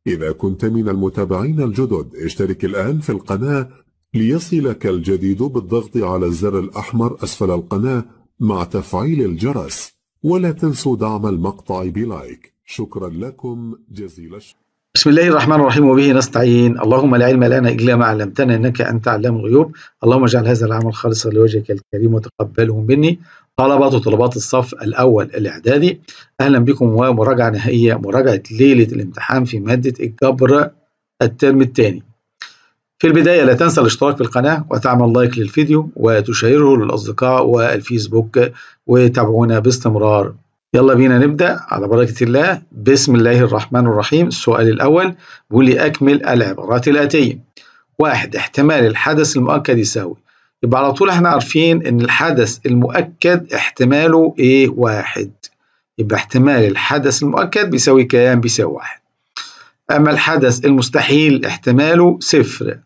إذا كنت من المتابعين الجدد اشترك الآن في القناة ليصلك الجديد بالضغط على الزر الأحمر أسفل القناة مع تفعيل الجرس ولا تنسوا دعم المقطع بلايك شكرا لكم جزيل الشكر بسم الله الرحمن الرحيم وبه نستعين اللهم لا علم لنا إلا ما علمتنا إنك أنت علام الغيوب اللهم اجعل هذا العمل خالصا لوجهك الكريم وتقبله مني طلبات وطلبات الصف الأول الإعدادي أهلا بكم ومراجعة نهائية مراجعة ليلة الامتحان في مادة الجبر الترم الثاني في البداية لا تنسى الاشتراك في القناة وتعمل لايك للفيديو وتشيره للأصدقاء والفيسبوك وتابعونا باستمرار يلا بينا نبدأ على بركة الله بسم الله الرحمن الرحيم السؤال الأول بيقول لي أكمل العبارات الآتية واحد احتمال الحدث المؤكد يساوي يبقى على طول احنا عارفين ان الحدث المؤكد احتماله ايه واحد يبقى احتمال الحدث المؤكد بيساوي كام بيساوي واحد اما الحدث المستحيل احتماله صفر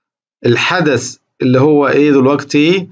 الحدث اللي هو ايه دلوقتي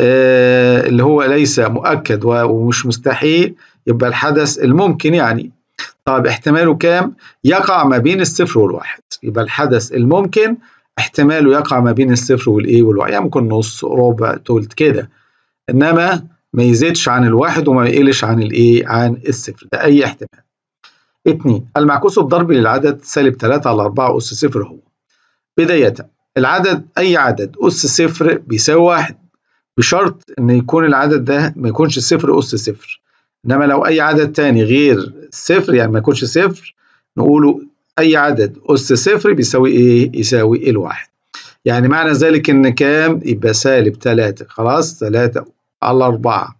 آه اللي هو ليس مؤكد ومش مستحيل يبقى الحدث الممكن يعني طب احتماله كام يقع ما بين الصفر والواحد يبقى الحدث الممكن احتماله يقع ما بين الصفر والايه والواحد يعني ممكن نص ربع تلت كده انما ما يزيدش عن الواحد وما يقلش عن الايه عن الصفر ده اي احتمال اتنين المعكوس الضربي للعدد سالب 3 على 4 أس صفر هو بداية العدد أي عدد أس صفر بيساوي واحد بشرط إن يكون العدد ده ما يكونش صفر أس صفر إنما لو أي عدد تاني غير صفر يعني ما يكونش صفر نقوله أي عدد أس صفر بيساوي إيه؟ يساوي الواحد يعني معنى ذلك إن كام؟ يبقى سالب تلاتة خلاص تلاتة على أربعة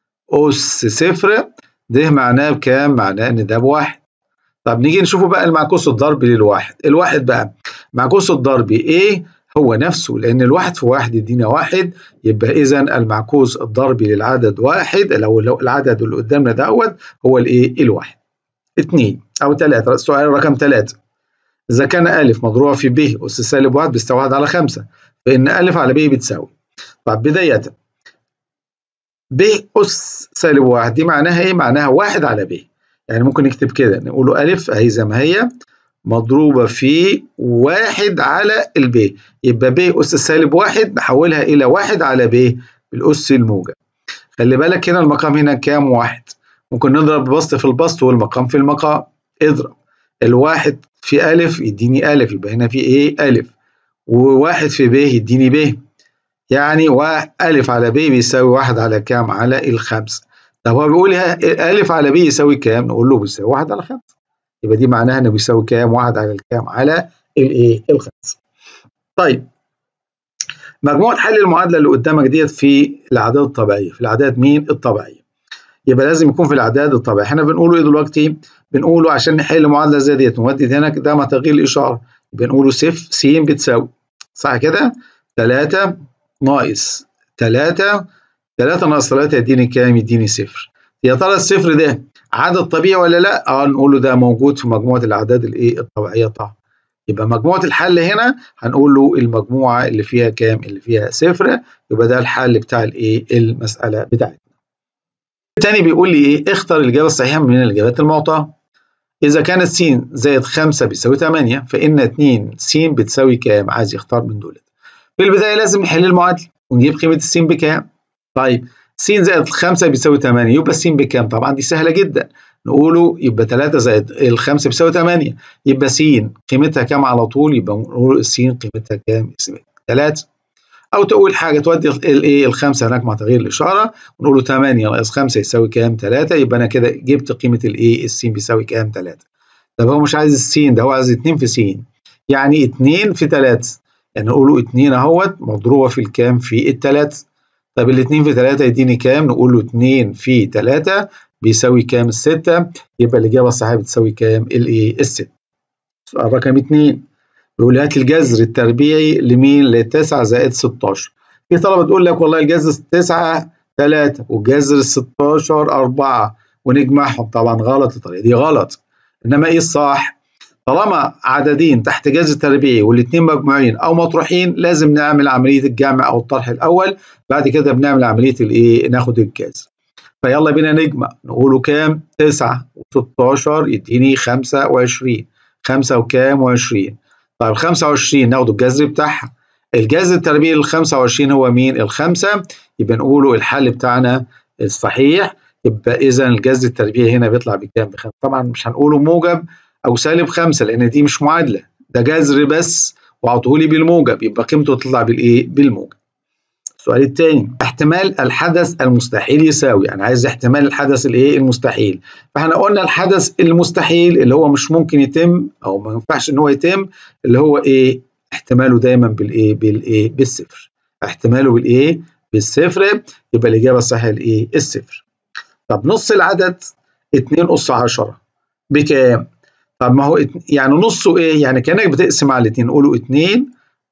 أس صفر ده معناه بكام؟ معناه إن ده بواحد طب نيجي نشوفه بقى المعكوس الضربي للواحد الواحد بقى معكوس الضربي ايه هو نفسه لان الواحد في واحد يدينا واحد يبقى اذا المعكوس الضربي للعدد واحد لو العدد اللي قدامنا دوت هو الايه الواحد اثنين او ثلاثة السؤال رقم ثلاثة اذا كان الف مضروبة في ب اس سالب واحد بيساوي واحد على خمسة فان الف على ب بتساوي طب بداية ب اس سالب واحد دي معناها ايه معناها واحد على ب يعني ممكن نكتب كده نقوله ألف أهي زي ما هي مضروبة في واحد على الب يبقى ب أس سالب واحد نحولها إلى واحد على ب بالأس الموجب خلي بالك هنا المقام هنا كام واحد ممكن نضرب البسط في البسط والمقام في المقام اضرب الواحد في ألف يديني ألف يبقى هنا في إيه ألف وواحد في ب يديني ب يعني ألف على ب بيساوي واحد على كام على الخمسة طب هو بيقول ألف على ب يساوي كام؟ نقول له بيساوي واحد على خمسة. يبقى دي معناها إنه بيساوي كام؟ واحد على الكام؟ على الإيه؟ الخمسة. طيب مجموعة حل المعادلة اللي قدامك ديت في الأعداد الطبيعية، في الأعداد مين؟ الطبيعية. يبقى لازم يكون في الأعداد الطبيعية، إحنا بنقوله إيه دلوقتي؟ بنقوله عشان نحل معادلة زي ديت نودي هنا ده مع تغيير الإشارة، بنقوله صفر س بتساوي صح كده؟ 3 ناقص 3 3 ناقص 3 يديني كام؟ يديني صفر. يا ترى الصفر ده عدد طبيعي ولا لا؟ اه نقول له ده موجود في مجموعة الأعداد الإيه؟ الطبيعية طبعا. يبقى مجموعة الحل هنا هنقول له المجموعة اللي فيها كام؟ اللي فيها صفر يبقى ده الحل بتاع الإيه؟ المسألة بتاعتنا. التاني بيقول لي إيه؟ اختر الإجابة الصحيحة من الإجابات المعطاة. إذا كانت س زائد 5 بيساوي 8 فإن 2 س بتساوي كام؟ عايز يختار من دول. في البداية لازم نحل المعادلة ونجيب قيمة الس بكام؟ طيب س زائد 5 بيساوي 8 يبقى س بكام؟ طبعا دي سهلة جدا نقوله يبقى 3 زائد ال 5 بيساوي 8 يبقى س قيمتها كام على طول؟ يبقى نقول س قيمتها كام؟ 3 أو تقول حاجة تودي الايه الخمسة هناك مع تغيير الإشارة ونقول له 8 ناقص 5 يساوي كام؟ 3 يبقى أنا كده جبت قيمة الايه الس بيساوي كام؟ 3 طب هو مش عايز الس ده هو عايز 2 في س يعني 2 في 3 يعني نقوله 2 اهوت مضروبة في الكام؟ في التلاتة طب ال 2 في 3 يديني كام؟ نقول له 2 في 3 بيساوي كام؟ الستة يبقى الإجابة الصحيحة بتساوي كام؟ الإيه؟ الستة. سؤال رقم 2 بيقول هات الجذر التربيعي لمين؟ للتسعة زائد 16. في طلبة تقول لك والله الجذر 9 3 والجذر 16 4 ونجمعهم طبعا غلط الطريقة دي غلط. إنما إيه الصح؟ طالما عددين تحت جذر تربيعي والاثنين مجموعين او مطروحين لازم نعمل عمليه الجمع او الطرح الاول بعد كده بنعمل عمليه الايه ناخد الجذر فيلا بينا نجمع نقوله كام 9 و16 يديني 25 5 وكام و20 طيب 25 ناخد الجذر بتاعها الجذر التربيعي لل 25 هو مين؟ الخمسة يبقى نقوله الحل بتاعنا الصحيح يبقى إذا الجذر التربيعي هنا بيطلع بكام؟ بخمسة طبعا مش هنقوله موجب أو سالب خمسة لأن دي مش معادلة ده جذر بس وعطولي بالموجب يبقى قيمته تطلع بالإيه؟ بالموجب. السؤال الثاني احتمال الحدث المستحيل يساوي انا عايز احتمال الحدث الايه المستحيل فاحنا قلنا الحدث المستحيل اللي هو مش ممكن يتم او ما ينفعش ان هو يتم اللي هو ايه احتماله دايما بالايه بالايه بالصفر احتماله بالايه بالصفر يبقى الاجابه الصحيحه الايه الصفر طب نص العدد 2 اس 10 بكام طب ما هو يعني نصه ايه يعني كانك بتقسم على الاثنين نقوله 2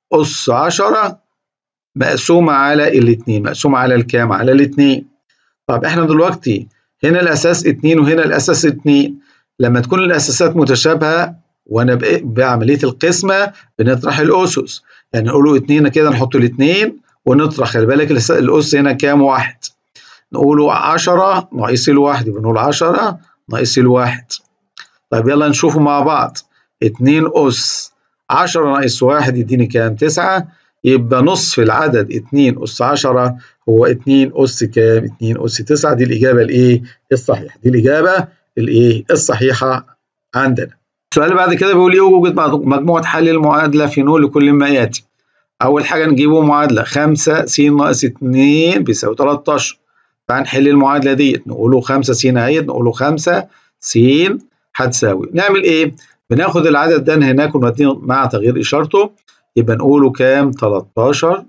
اس 10 مقسومة على الاثنين مقسومة على الكام على الاثنين طب احنا دلوقتي هنا الاساس اتنين وهنا الاساس اتنين لما تكون الاساسات متشابهة وانا بعملية القسمة بنطرح الاسس يعني نقوله اتنين كده نحط الاتنين ونطرح خلي بالك الاس هنا كام واحد نقوله عشرة ناقص الواحد بنقول عشرة ناقص الواحد طيب يلا نشوفه مع بعض اتنين اس عشرة ناقص واحد يديني كام تسعة يبقى نصف العدد 2 أس 10 هو 2 أس كام؟ 2 أس 9 دي الإجابة الإيه؟ الصحيحة دي الإجابة الإيه؟ الصحيحة عندنا. السؤال اللي بعد كده بيقول يوجد مجموعة حل المعادلة في نول لكل ما يأتي. أول حاجة نجيبه معادلة 5 س ناقص 2 بيساوي 13. تعال نحل المعادلة ديت نقوله 5 س اهيت نقوله 5 س هتساوي نعمل إيه؟ بناخد العدد ده هناك ونوديه مع تغيير إشارته يبقى نقوله كام 13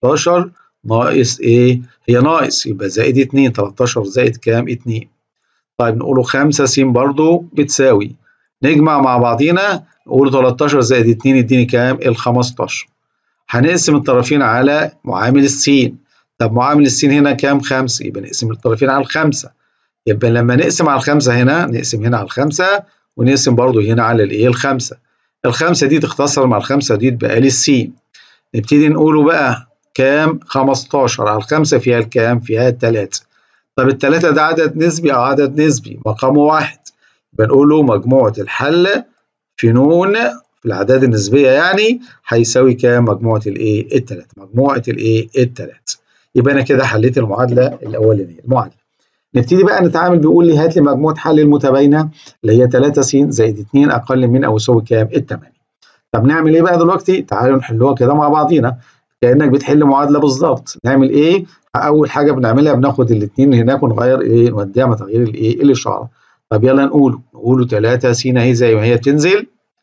13 ناقص ايه هي ناقص يبقى زائد 2 13 زائد كام 2 طيب نقوله 5 س برضو بتساوي نجمع مع بعضينا نقول 13 زائد 2 يديني كام ال 15 هنقسم الطرفين على معامل السين طب معامل السين هنا كام 5 يبقى نقسم الطرفين على الخمسة يبقى لما نقسم على الخمسة هنا نقسم هنا على الخمسة ونقسم برضو هنا على الايه الخمسة الخمسة دي تختصر مع الخمسة دي تبقى لي السين نبتدي نقوله بقى كام 15 على الخمسة فيها الكام فيها التلاتة طب التلاتة ده عدد نسبي أو عدد نسبي مقامه واحد بنقوله مجموعة الحل في نون في الأعداد النسبية يعني هيساوي كام مجموعة الإيه التلاتة مجموعة الإيه التلاتة يبقى أنا كده حليت المعادلة الأولانية المعادلة نبتدي بقى نتعامل بيقول لي هات لي مجموعة حل المتباينة اللي هي 3 س زائد 2 أقل من أو يساوي كام؟ التمانية. طب نعمل إيه بقى دلوقتي؟ تعالوا نحلوها كده مع بعضينا كأنك بتحل معادلة بالظبط. نعمل إيه؟ أول حاجة بنعملها بناخد الاتنين هناك ونغير إيه؟ نوديها مع تغيير الإيه؟ الإشارة. طب يلا نقوله نقوله 3 س أهي زي ما هي بتنزل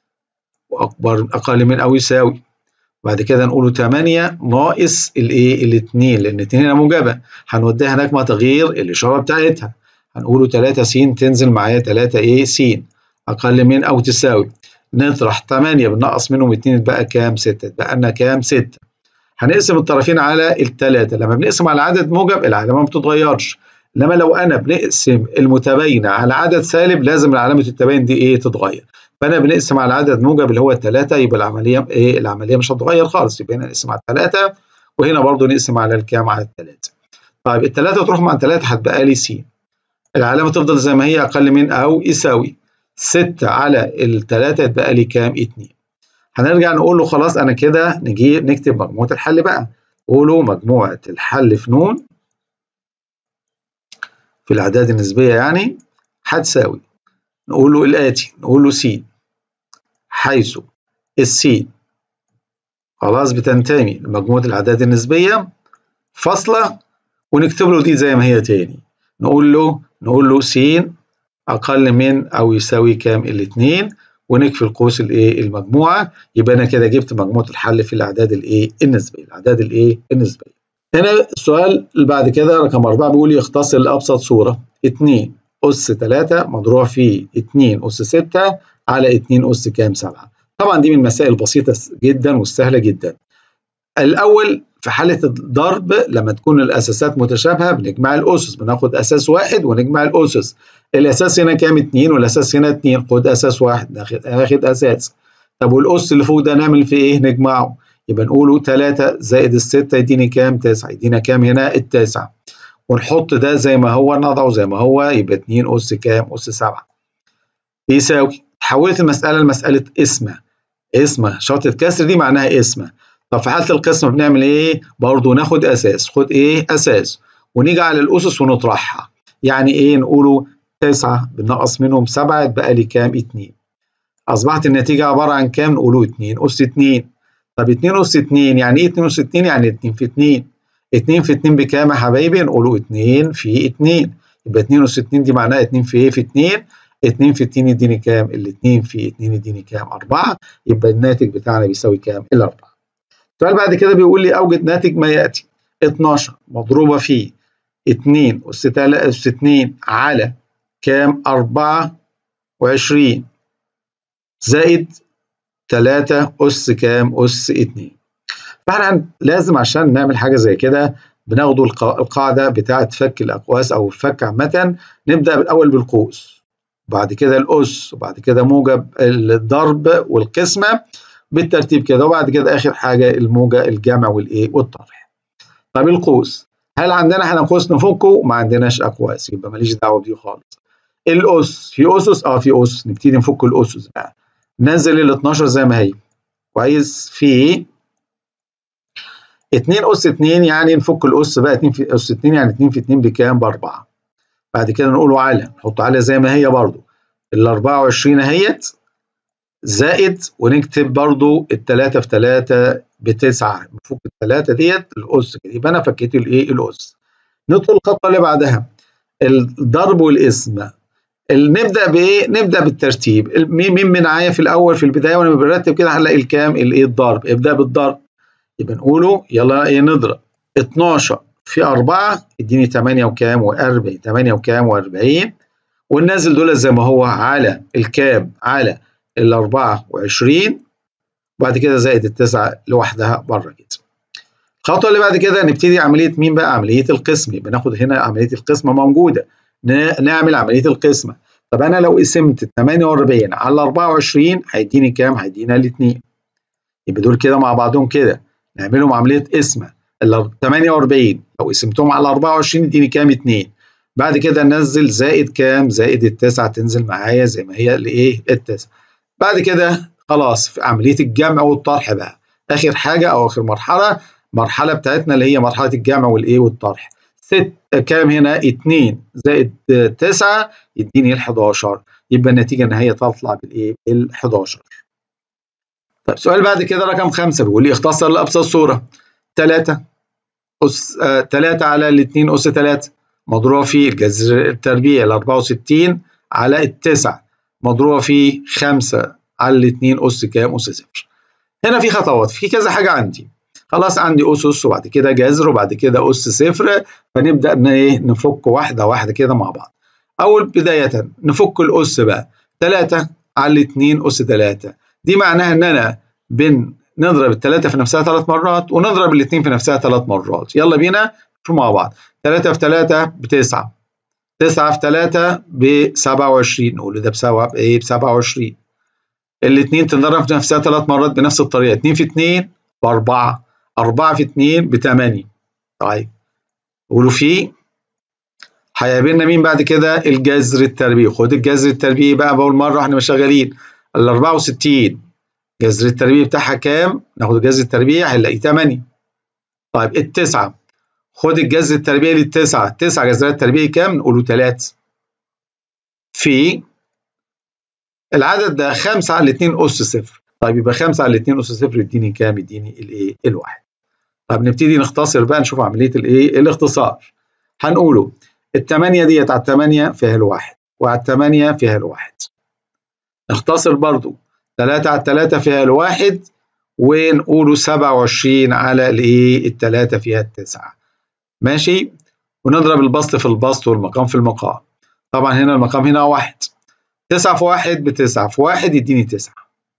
وأكبر أقل من أو يساوي. بعد كده نقوله 8 ناقص الايه الاثنين لان الاثنين هنا موجبه هنوديها هناك مع تغيير الاشاره بتاعتها هنقوله 3 س تنزل معايا 3 ايه س اقل من او تساوي نطرح 8 بنقص منهم 2 بقى كام 6 بقى لنا كام 6 هنقسم الطرفين على الثلاثه لما بنقسم على عدد موجب العلامه ما بتتغيرش انما لو انا بنقسم المتباينه على عدد سالب لازم علامه التباين دي ايه تتغير فانا بنقسم على عدد موجب اللي هو الثلاثه يبقى العمليه ايه العمليه مش هتتغير خالص يبقى هنا نقسم على الثلاثه وهنا برضو نقسم على الكام على الثلاثه طيب الثلاثه تروح مع الثلاثه هتبقى لي س العلامه تفضل زي ما هي اقل من او يساوي 6 على الثلاثه يتبقى لي كام 2 هنرجع نقول له خلاص انا كده نجي نكتب مجموعه الحل بقى قولوا مجموعه الحل في نون في الاعداد النسبيه يعني هتساوي نقول له الآتي نقول له س حيث السين خلاص بتنتمي لمجموعة الأعداد النسبية فاصلة ونكتب له دي زي ما هي تاني نقول له نقول له س أقل من أو يساوي كام الاتنين ونكفي القوس الايه المجموعة يبقى أنا كده جبت مجموعة الحل في الأعداد الايه النسبية الأعداد الايه النسبية هنا السؤال اللي بعد كده رقم أربعة بيقول يختصر لأبسط صورة اتنين أس 3 مضروع في 2 أس 6 على 2 أس كام 7 طبعا دي من المسائل البسيطة جدا والسهلة جدا الأول في حالة الضرب لما تكون الأساسات متشابهة بنجمع الأسس بناخد أساس واحد ونجمع الأسس الأساس هنا كام 2 والأساس هنا 2 خد أساس واحد ناخد أساس طب والأس اللي فوق ده نعمل فيه إيه نجمعه يبقى نقوله 3 زائد الستة يديني كام 9 يدينا كام هنا التاسع ونحط ده زي ما هو نضعه زي ما هو يبقى 2 أس كام؟ أس 7 يساوي حولت المساله لمساله اسمه اسمه شرطه كسر دي معناها اسمه طب في حاله القسمه بنعمل ايه برضه ناخد اساس خد ايه اساس ونيجي على الاسس ونطرحها يعني ايه نقوله 9 بنقص منهم 7 يبقى لي كام 2 اصبحت النتيجه عباره عن كام نقوله 2 اس 2 طب 2 اس 2 يعني ايه 2 اس 2 يعني 2 في 2 2 في 2 بكام يا حبايبي نقوله 2 في 2 يبقى 2 اس 2 دي معناها 2 في ايه في 2 2 في 2 يديني كام ال 2 في 2 يديني كام 4 يبقى الناتج بتاعنا بيساوي كام الأربعة السؤال بعد كده بيقول لي اوجد ناتج ما ياتي 12 مضروبه في 2 اس 3 اس 2 على كام 24 زائد 3 أس كام؟ أس 2 فاحنا لازم عشان نعمل حاجة زي كده بناخدوا القاعدة بتاعة فك الأقواس أو الفك عامة نبدأ بالأول بالقوس وبعد كده الأس وبعد كده موجب الضرب والقسمة بالترتيب كده وبعد كده آخر حاجة الموجة الجمع والإيه والطرح. طب القوس هل عندنا احنا قوس نفكه؟ ما عندناش أقواس يبقى ماليش دعوة بدي خالص. الأس في أسس؟ أه في أسس نبتدي نفك الأسس بقى. نزل ال 12 زي ما هي كويس في 2 اس 2 يعني نفك الاس بقى 2 في اس 2 يعني 2 في 2 بكام؟ ب 4 بعد كده نقوله على نحط على زي ما هي برضو ال 24 اهيت زائد ونكتب برضو ال 3 في 3 ب 9 نفك الثلاثه ديت الاس كده يبقى انا فكيت الايه؟ الاس ندخل الخطوه اللي بعدها الضرب والاسم نبدا بايه؟ نبدا بالترتيب مين مين معايا في الاول في البدايه وانا برتب كده هنلاقي الكام؟ الايه؟ الضرب ابدا بالضرب يبقى نقوله يلا ايه نضرب 12 في 4 اديني 8 وكام و40 8 وكام و40 وننزل دول زي ما هو على الكام على ال 24 وبعد كده زائد التسعة لوحدها بره كده الخطوه اللي بعد كده نبتدي عمليه مين بقى عمليه القسم يبقى ناخد هنا عمليه القسمه موجوده نعمل عمليه القسمه طب انا لو قسمت 48 على 24 هيديني كام هيدينا الاثنين يبقى دول كده مع بعضهم كده نعملهم عمليه قسمه ال 48 لو قسمتهم على 24 يديني كام 2 بعد كده ننزل زائد كام زائد التسعه تنزل معايا زي ما هي الايه التسعه بعد كده خلاص في عمليه الجمع والطرح بقى اخر حاجه او اخر مرحله المرحله بتاعتنا اللي هي مرحله الجمع والايه والطرح ست كام هنا 2 زائد 9 يديني ال 11 يبقى النتيجه النهائيه تطلع بالايه ال 11 طيب سؤال بعد كده رقم 5 بيقول لي اختصر لابسط صوره 3 أس 3 على ال 2 أس 3 مضروبة في الجذر التربيع ال 64 على التسعة مضروبة في 5 على ال 2 أس كام؟ أس صفر. هنا في خطوات في كذا حاجة عندي خلاص عندي أسس وبعد كده جذر وبعد كده أس صفر فنبدأ إيه نفك واحدة واحدة كده مع بعض. أول بداية نفك الأس بقى 3 على 2 أس 3 دي معناها إن أنا بن نضرب الثلاثة في نفسها ثلاث مرات ونضرب الاثنين في نفسها ثلاث مرات يلا بينا نشوف مع بعض 3 في 3 بتسعة 9 في 3 ب 27 نقول ده بسبعة ايه ب 27 الاثنين تنضرب في نفسها ثلاث مرات بنفس الطريقة 2 في 2 ب 4 4 في 2 ب 8 طيب قولوا في هيقابلنا مين بعد كده الجذر التربيعي خد الجذر التربيعي بقى بقول مرة احنا مش شغالين ال 64 جذر التربيع بتاعها كام؟ ناخد الجذر التربيع هنلاقيه 8 طيب التسعة خد الجذر التربيعي للتسعة التسعة جذرها التربيعي كام؟ نقوله 3 في العدد ده 5 على 2 أس صفر طيب يبقى 5 على 2 أس صفر يديني كام؟ يديني الإيه؟ الواحد طب نبتدي نختصر بقى نشوف عملية الإيه؟ الاختصار هنقوله الثمانية ديت على الثمانية فيها الواحد وعلى الثمانية فيها الواحد نختصر برضو 3 على 3 فيها الواحد ونقوله 27 على الايه الثلاثة فيها التسعة ماشي ونضرب البسط في البسط والمقام في المقام طبعا هنا المقام هنا واحد 9 في واحد بتسعة في واحد يديني تسعة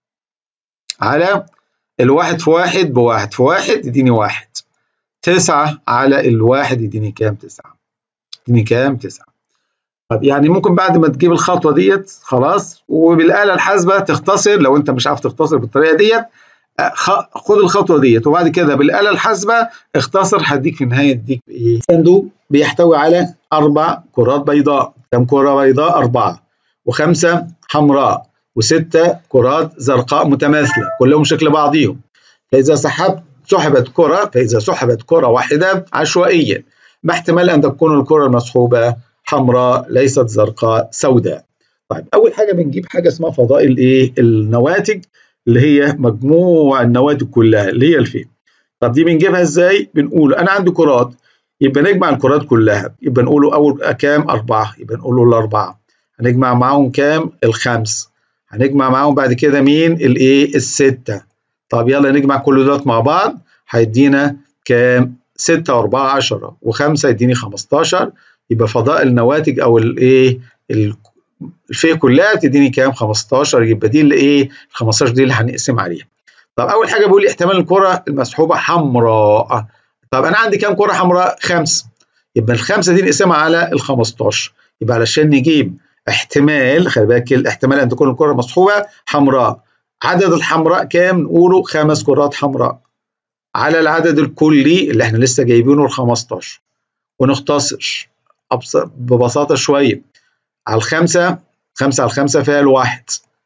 على الواحد في واحد بواحد في واحد يديني واحد تسعة على الواحد يديني كام تسعة يديني كام تسعة طب يعني ممكن بعد ما تجيب الخطوه ديت خلاص وبالاله الحاسبه تختصر لو انت مش عارف تختصر بالطريقه ديت خد الخطوه ديت وبعد كده بالاله الحاسبه اختصر هديك في النهايه اديك ايه صندوق بيحتوي على اربع كرات بيضاء كم كره بيضاء اربعه وخمسه حمراء وستة كرات زرقاء متماثلة كلهم شكل بعضيهم فإذا سحبت سحبت كرة فإذا سحبت كرة واحدة عشوائيا ما احتمال أن تكون الكرة المسحوبة حمراء ليست زرقاء سوداء طيب أول حاجة بنجيب حاجة اسمها فضائل إيه النواتج اللي هي مجموع النواتج كلها اللي هي الفي طب دي بنجيبها ازاي؟ بنقول انا عندي كرات يبقى نجمع الكرات كلها يبقى نقوله اول كام؟ أربعة يبقى نقوله الأربعة هنجمع معاهم كام؟ الخمس هنجمع معاهم بعد كده مين؟ الايه؟ الستة طب يلا نجمع كل دول مع بعض هيدينا كام؟ ستة وأربعة عشرة وخمسة يديني خمستاشر يبقى فضاء النواتج أو الايه؟ الفيه كلها تديني كام 15 يبقى دي اللي ايه ال 15 دي اللي هنقسم عليها طب اول حاجه بيقول لي احتمال الكره المسحوبه حمراء طب انا عندي كام كره حمراء خمس يبقى الخمسه دي نقسمها على ال 15 يبقى علشان نجيب احتمال خلي بالك الاحتمال ان تكون الكره مسحوبه حمراء عدد الحمراء كام نقوله خمس كرات حمراء على العدد الكلي اللي احنا لسه جايبينه ال 15 ونختصر ببساطه شويه على الخمسة خمسة على الخمسة فيها الواحد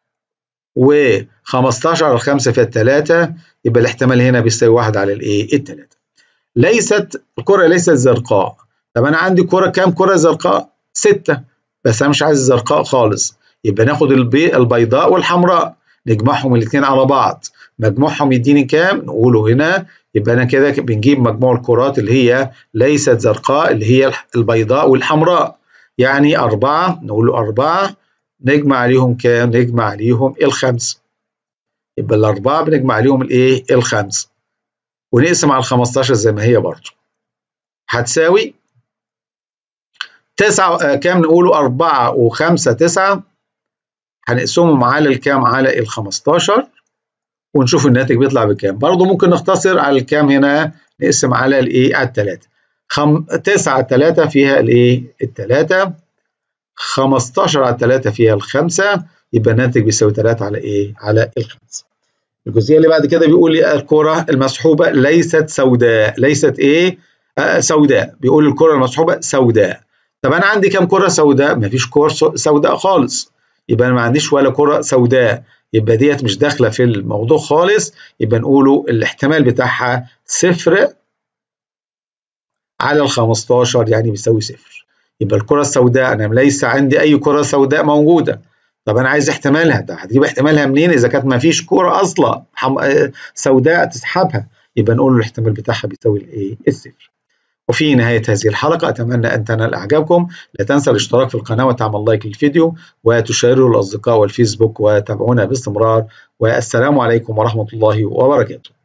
و15 على الخمسة فيها التلاتة يبقى الاحتمال هنا بيساوي واحد على الايه التلاتة ليست الكرة ليست زرقاء طب أنا عندي كرة كام كرة زرقاء؟ ستة بس أنا مش عايز الزرقاء خالص يبقى ناخد البي البيضاء والحمراء نجمعهم الاثنين على بعض مجموعهم يديني كام؟ نقوله هنا يبقى أنا كده بنجيب مجموع الكرات اللي هي ليست زرقاء اللي هي البيضاء والحمراء يعني أربعة نقول له أربعة نجمع عليهم كام؟ نجمع عليهم الخمس يبقى الأربعة بنجمع عليهم الإيه؟ الخمس ونقسم على الخمستاشر زي ما هي برضه هتساوي تسعة آه كام نقوله أربعة وخمسة تسعة هنقسمهم على الكام؟ على الخمستاشر ونشوف الناتج بيطلع بكام برضه ممكن نختصر على الكام هنا نقسم على الإيه؟ على التلاتة خم... تسعة تلاتة فيها الايه؟ التلاتة 15 على التلاتة فيها الخمسة يبقى الناتج بيساوي تلاتة على ايه؟ على الخمسة. الجزئية اللي بعد كده بيقول لي الكرة المسحوبة ليست سوداء، ليست ايه؟ آه سوداء، بيقول الكرة المسحوبة سوداء. طب أنا عندي كام كرة سوداء؟ مفيش كرة سوداء خالص. يبقى أنا ما عنديش ولا كرة سوداء، يبقى ديت مش داخلة في الموضوع خالص، يبقى نقوله الاحتمال بتاعها صفر على ال 15 يعني بيساوي صفر يبقى الكرة السوداء أنا ليس عندي أي كرة سوداء موجودة طب أنا عايز احتمالها ده هتجيب احتمالها منين إذا كانت ما فيش كرة أصلا سوداء تسحبها يبقى نقول له الاحتمال بتاعها بيساوي الإيه؟ الصفر وفي نهاية هذه الحلقة أتمنى أن تنال إعجابكم لا تنسى الاشتراك في القناة وتعمل لايك للفيديو وتشيره للأصدقاء والفيسبوك وتابعونا باستمرار والسلام عليكم ورحمة الله وبركاته